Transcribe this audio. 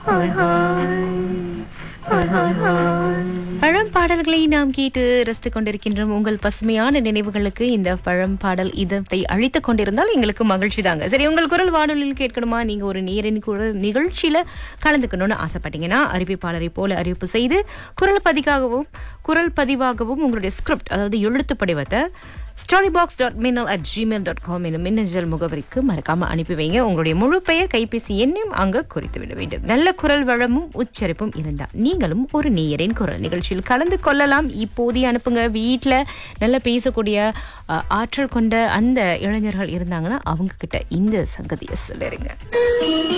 பழம் பாடல்களை நாம் கேட்டு ரசித்துக் கொண்டிருக்கின்றோம் உங்கள் பசுமையான நினைவுகளுக்கு இந்த பழம் பாடல் இதத்தை அழித்துக் கொண்டிருந்தால் எங்களுக்கு மகிழ்ச்சி தாங்க சரி உங்கள் குரல் வானொலியில் கேட்கணுமா நீங்க ஒரு நேரின் குரல் நிகழ்ச்சியில கலந்துக்கணும்னு ஆசைப்பட்டீங்கன்னா அறிவிப்பாளரை போல அறிவிப்பு செய்து குரல் பதிவாகவும் குரல் பதிவாகவும் உங்களுடைய ஸ்கிரிப்ட் அதாவது எழுத்து படிவத்தை ஸ்டாரி பாக்ஸ் டாட் மின்னல் அட் ஜிமெயில் டாட் காம் எனும் மின்னஞ்சல் முகவரிக்கு மறக்காம அனுப்பி வைங்க உங்களுடைய முழு பெயர் கைபேசி எண்ணையும் அங்க குறித்து விட வேண்டும் நல்ல குரல் வளமும் உச்சரிப்பும் இருந்தா நீங்களும் ஒரு நேயரின் குரல் நிகழ்ச்சியில் கலந்து கொள்ளலாம் இப்போதைய அனுப்புங்க வீட்ல நல்லா பேசக்கூடிய அஹ், ஆற்றல் கொண்ட அந்த இளைஞர்கள் இருந்தாங்கன்னா அவங்க கிட்ட இந்த சங்கதியை சொல்லிருங்க